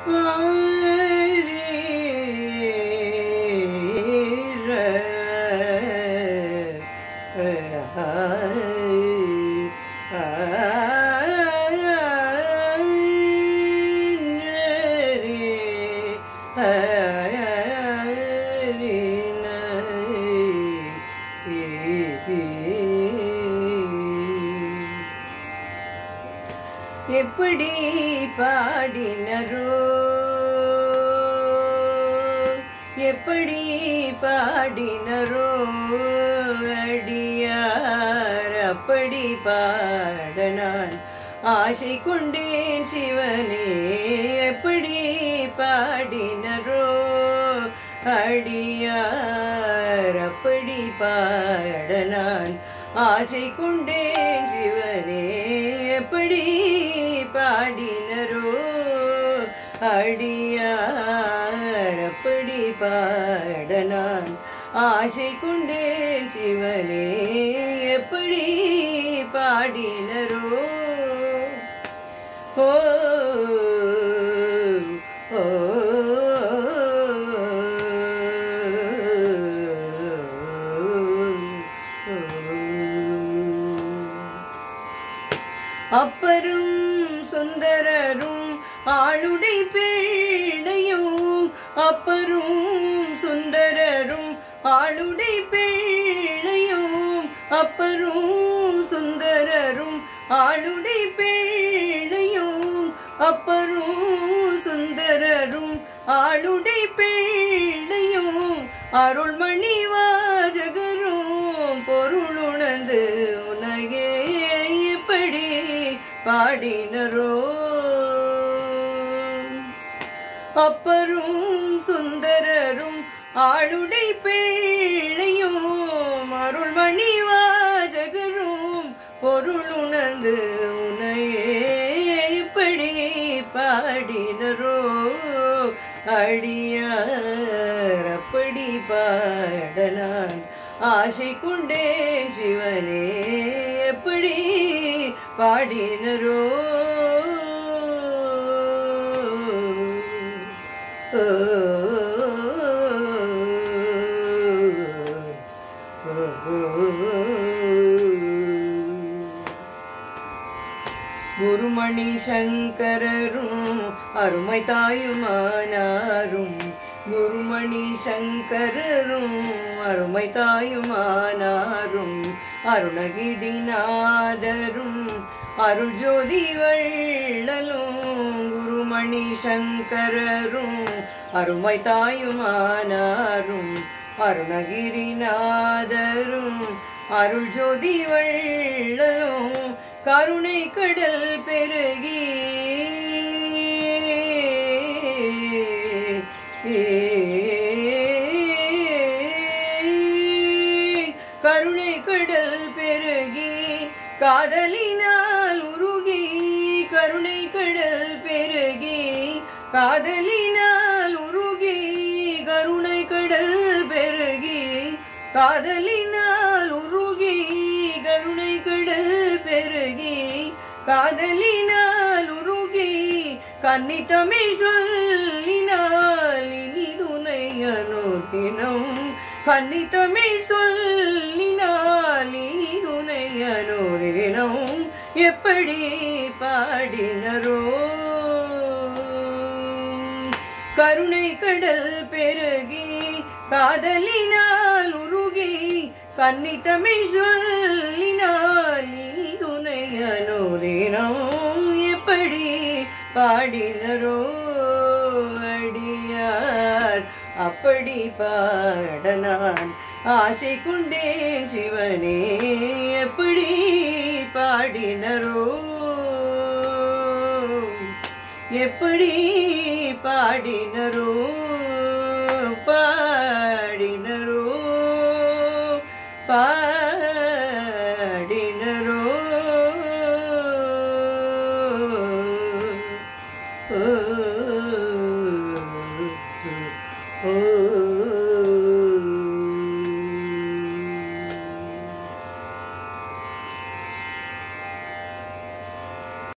எப்படி பாடினரோ எப்படி பாடினரோ அடியார் அப்படி பாட நான் ஆசை கொண்டேன் சிவனே எப்படி பாடினரோ அடியார் அப்படி பாட நான் ஆசை கொண்டேன் சிவனே எப்படி பாடினரோ அடியார் அப்படி பாட நான் ஆசை கொண்டேன் சிவனே எப்படி பாடினரோ ஓ ஓ அப்பரும் சுந்தரரும் ஆளுடை பேழையும் அப்பரும் சுந்தரரும் ஆளுடை பேழையும் அப்பரும் சுந்தரரும் ஆளுடை பேழையும் அப்பரும் சுந்தரரும் ஆளுடை பேழையும் அருள்மணி வாஜகரும் பொருளுணர்ந்து உனகே எப்படி பாடினரோ அப்பரும் சுந்தரரும் ஆளுடை பேழையும் அருள்மணி வாஜகரும் பொருளுணர்ந்து உனையே இப்படி பாடினரோ அடியார் அப்படி பாட நான் ஆசை கொண்டேன் சிவனே எப்படி பாடினரோ ஓ, குருமணி சங்கரரும் அருமை தாயுமானாரும் குருமணி சங்கரரும் அருமை தாயுமானாரும் அருணகிரிநாதரும் அருஜோதி வள்ளலும் குருமணி சங்கரரும் அருமை தாயுமானாரும் அருணகிரிநாதரும் அருள் ஜோதி வள்ளலும் கருணை கடல் பெருகி கருணை கடல் பெருகி காதலினால் உருகி கருணை கடல் பெருகி காதலினால் உருகி கருணை கடல் பெருகி காதலினால் உருகி கருணை கடல் பெருகி காதலினால் உருகி கன்னி தமிழ் சொல்லினால் இனி துணை அனுதினம் கன்னி தமிழ் சொல்லினால் இனி துணை அனுதினம் எப்படி பாடினரோ கருணை கடல் பெருகி காதலினால் உருகி கன்னி தமிழ் சொல்லினால் இனி துணை அனுதினம் எப்படி பாடினரோ அடியார் அப்படி பாட நான் ஆசை கொண்டேன் சிவனே எப்படி பாடினரோ எப்படி பாடினரோ